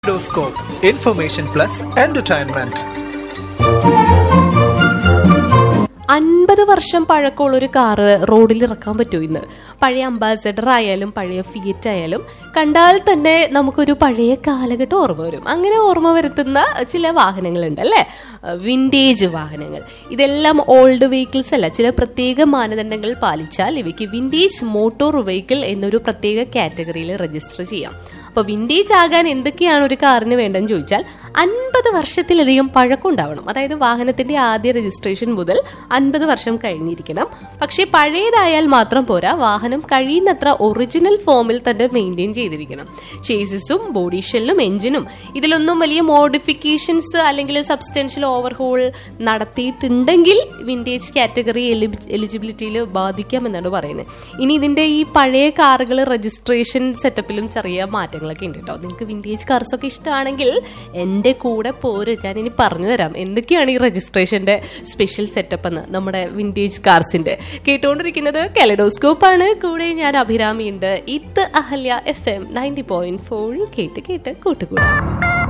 Kaleidoscope. Information plus entertainment. അൻപത് വർഷം പഴക്കമുള്ള ഒരു കാറ് റോഡിൽ ഇറക്കാൻ പറ്റുമോ ഇന്ന് പഴയ അംബാസഡർ ആയാലും പഴയ ഫിയറ്റ് ആയാലും കണ്ടാൽ തന്നെ നമുക്കൊരു പഴയ കാലഘട്ടം ഓർമ്മ വരും അങ്ങനെ ഓർമ്മ വരുത്തുന്ന ചില വാഹനങ്ങളുണ്ട് അല്ലേ വിൻറ്റേജ് വാഹനങ്ങൾ ഇതെല്ലാം ഓൾഡ് വെഹിക്കിൾസ് അല്ല ചില പ്രത്യേക മാനദണ്ഡങ്ങൾ പാലിച്ചാൽ ഇവയ്ക്ക് വിൻറ്റേജ് മോട്ടോർ വെഹിക്കിൾ എന്നൊരു പ്രത്യേക കാറ്റഗറിയിൽ രജിസ്റ്റർ ചെയ്യാം അപ്പൊ വിൻറ്റേജ് ആകാൻ എന്തൊക്കെയാണ് ഒരു കാറിന് വേണ്ടെന്ന് ചോദിച്ചാൽ അൻപത് വർഷത്തിലധികം പഴക്കം ഉണ്ടാവണം അതായത് വാഹനത്തിന്റെ ആദ്യ രജിസ്ട്രേഷൻ മുതൽ അൻപത് വർഷം കഴിഞ്ഞിരിക്കണം പക്ഷേ പഴയതായാൽ മാത്രം പോരാ വാഹനം കഴിയുന്നത്ര ഒറിജിനൽ ഫോമിൽ തന്നെ മെയിൻറ്റെയിൻ ചെയ്തിരിക്കണം ചേസിസും ബോഡി ഷെല്ലും എഞ്ചിനും ഇതിലൊന്നും വലിയ മോഡിഫിക്കേഷൻസ് അല്ലെങ്കിൽ സബ്സ്റ്റൻഷ്യൽ ഓവർഹോൾ നടത്തിയിട്ടുണ്ടെങ്കിൽ വിൻറ്റേജ് കാറ്റഗറി എലിജിബിലിറ്റിയിൽ ബാധിക്കാമെന്നാണ് പറയുന്നത് ഇനി ഇതിന്റെ ഈ പഴയ കാറുകൾ രജിസ്ട്രേഷൻ സെറ്റപ്പിലും ചെറിയ മാറ്റങ്ങളൊക്കെ ഉണ്ട് കേട്ടോ നിങ്ങൾക്ക് വിൻറ്റേജ് കാർസ് ഒക്കെ ഇഷ്ടമാണെങ്കിൽ എൻ്റെ കൂടെ പോര് ഞാൻ ഇനി പറഞ്ഞു തരാം എന്തൊക്കെയാണ് ഈ രജിസ്ട്രേഷന്റെ സ്പെഷ്യൽ സെറ്റപ്പ് എന്ന് നമ്മുടെ വിൻറ്റേജ് കാർസിന്റെ കേട്ടുകൊണ്ടിരിക്കുന്നത് കെലഡോസ്കോപ്പ് ആണ് കൂടെ ഞാൻ അഭിരാമിയുണ്ട് ഇത് Ahalya FM ninety point four ഫോർ കേട്ട് കേട്ട് കൂട്ടുകൂടാം